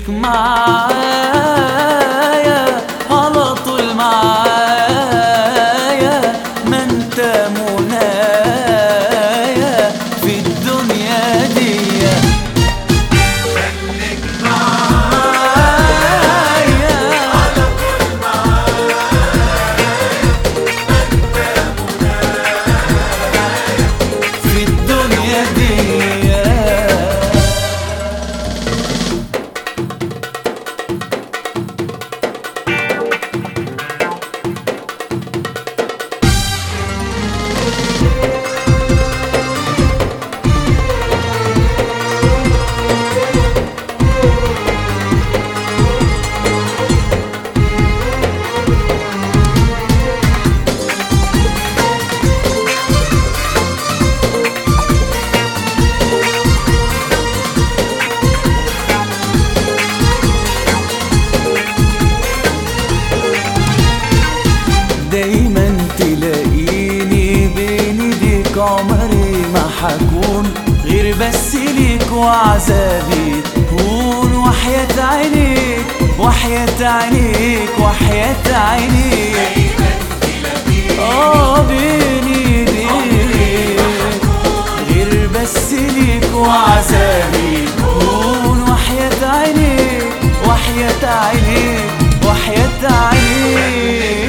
خليك معايا على طول معايا ما انت منايا في الدنيا دي في الدنيا دي دايما تلاقيني بين ايديك عمري ما حكون غير بس ليك وعذابي هون وحياة عينيك وحياة عينيك وحياة عينيك اه بين ايديك غير بس ليك وعذابي هون وحياة عينيك وحياة عينيك وحياة عينيك